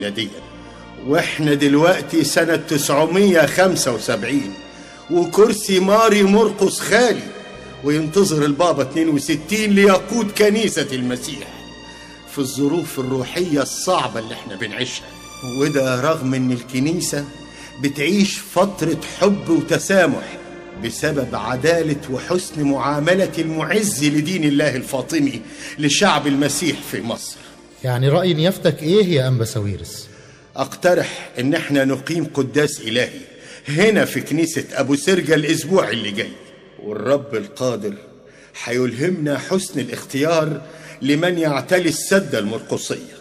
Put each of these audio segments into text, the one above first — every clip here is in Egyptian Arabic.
دي واحنا دلوقتي سنة 975 وكرسي ماري مرقس خالي وينتظر البابا 62 ليقود كنيسة المسيح في الظروف الروحية الصعبة اللي احنا بنعيشها وده رغم ان الكنيسة بتعيش فترة حب وتسامح بسبب عدالة وحسن معاملة المعز لدين الله الفاطمي لشعب المسيح في مصر يعني رأي نيافتك إيه يا أنبا ساويرس؟ اقترح ان احنا نقيم قداس الهي هنا في كنيسة ابو سرجة الاسبوع اللي جاي والرب القادر هيلهمنا حسن الاختيار لمن يعتلي السدة المرقصية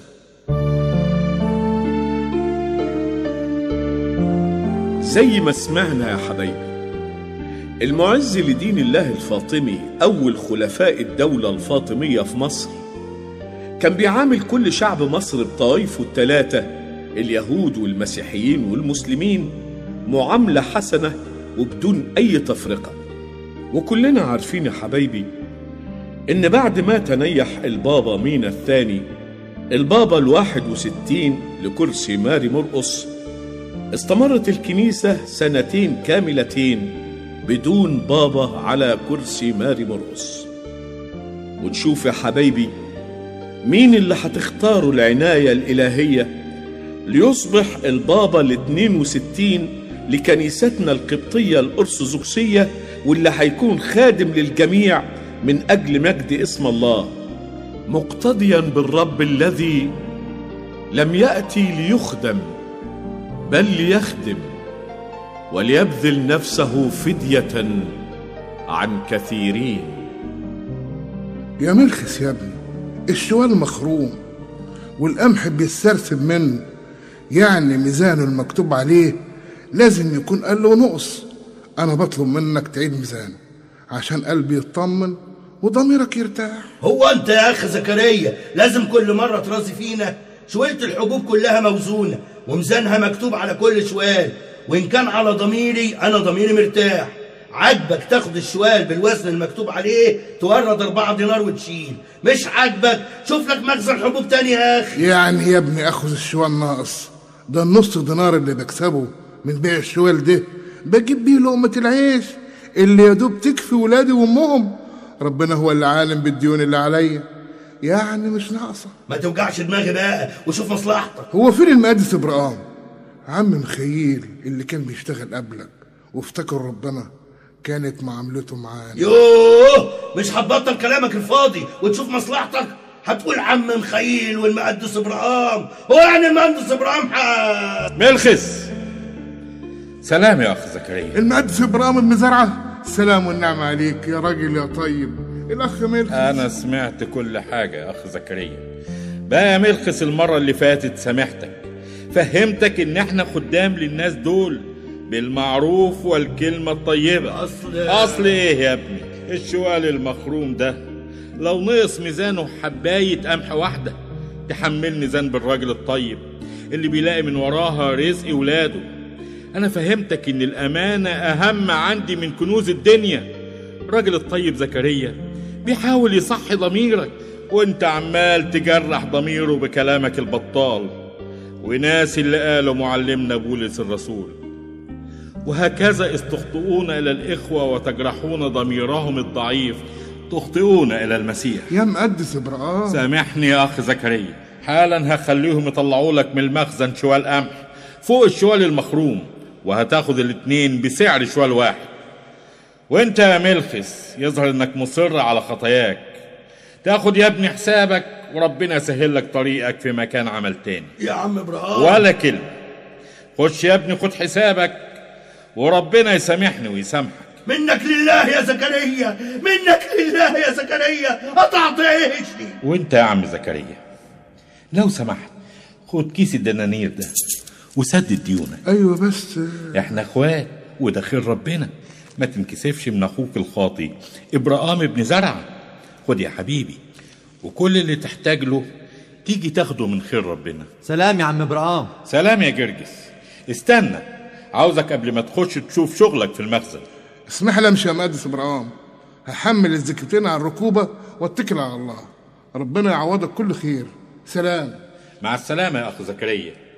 زي ما سمعنا يا حبايبي المعز لدين الله الفاطمي أول خلفاء الدولة الفاطمية في مصر كان بيعامل كل شعب مصر بطائفه الثلاثة اليهود والمسيحيين والمسلمين معاملة حسنة وبدون أي تفرقة وكلنا عارفين يا حبايبي إن بعد ما تنيح البابا مينا الثاني البابا الواحد وستين لكرسي ماري مرقص استمرت الكنيسة سنتين كاملتين بدون بابا على كرسي ماري مرقص ونشوف يا حبايبي مين اللي هتختاروا العناية الإلهية ليصبح البابا ال 62 لكنيستنا القبطية الأرثوذكسية واللي هيكون خادم للجميع من أجل مجد اسم الله مقتديا بالرب الذي لم يأتي ليخدم بل ليخدم وليبذل نفسه فدية عن كثيرين يا مرخص يا ابني الشوال مخروم والقمح بيسترسب منه يعني ميزانه المكتوب عليه لازم يكون قال له نقص انا بطلب منك تعيد ميزانه عشان قلبي يطمن وضميرك يرتاح هو انت يا اخ زكريا لازم كل مره ترازي فينا شويه الحبوب كلها موزونه وميزانها مكتوب على كل شوال وان كان على ضميري انا ضميري مرتاح عاجبك تاخد الشوال بالوزن المكتوب عليه تورد أربعة دينار وتشيل مش عاجبك شوف لك مخزن حبوب تاني يا أخي يعني يا ابني اخذ الشوال ناقص ده النص دينار اللي بكسبه من بيع الشوال ده بجيب بيه لقمة العيش اللي يا دوب تكفي ولادي وامهم ربنا هو اللي عالم بالديون اللي عليا يعني مش ناقصه ما توجعش دماغي بقى وشوف مصلحتك هو فين المقدس ابراهام عم مخيل اللي كان بيشتغل قبلك وافتكر ربنا كانت معاملته معانا يوه مش هتبطل كلامك الفاضي وتشوف مصلحتك هتقول عم مخيل والمقدس ابراهام هو يعني المهندس ابراهام ح... ملخص سلام يا أخ زكريا المقدس ابراهيم ابن زرعه السلام والنعمة عليك يا راجل يا طيب الاخ ملك أنا سمعت كل حاجة يا أخ زكريا بقى يا ملخص المرة اللي فاتت سامحتك فهمتك إن إحنا خدام للناس دول بالمعروف والكلمة الطيبة أصل أصل إيه يا ابني الشوال المخروم ده لو نقص ميزانه حباية قمح واحدة تحملني ذنب الراجل الطيب اللي بيلاقي من وراها رزق ولاده أنا فهمتك إن الأمانة أهم عندي من كنوز الدنيا الراجل الطيب زكريا بيحاول يصحي ضميرك وانت عمال تجرح ضميره بكلامك البطال وناس اللي قاله معلمنا بولس الرسول وهكذا إذ تخطئون إلى الإخوة وتجرحون ضميرهم الضعيف تخطئون إلى المسيح يا مقدس ابراهيم سامحني يا أخ زكريا حالا هخليهم يطلعوا لك من المخزن شوال قمح فوق الشوال المخروم وهتاخد الاتنين بسعر شوال واحد وانت يا ملخص يظهر انك مصر على خطاياك تاخد يا ابني حسابك وربنا يسهل لك طريقك في مكان عمل تاني يا عم ابراهام ولا كلمة خش يا ابني خد حسابك وربنا يسامحني ويسامحك منك لله يا زكريا منك لله يا زكريا قطعت عيشي وانت يا عم زكريا لو سمحت خد كيس الدنانير ده وسدد ديونك ايوه بس احنا اخوات وده خير ربنا ما تنكسفش من اخوك الخاطي ابراهام ابن زرعه خد يا حبيبي وكل اللي تحتاج له تيجي تاخده من خير ربنا سلام يا عم ابراهام سلام يا جرجس استنى عاوزك قبل ما تخش تشوف شغلك في المخزن اسمح لي امشي يا مقدس ابراهيم هحمل الزكتين على الركوبه واتكل على الله ربنا يعوضك كل خير سلام مع السلامة يا أخ زكريا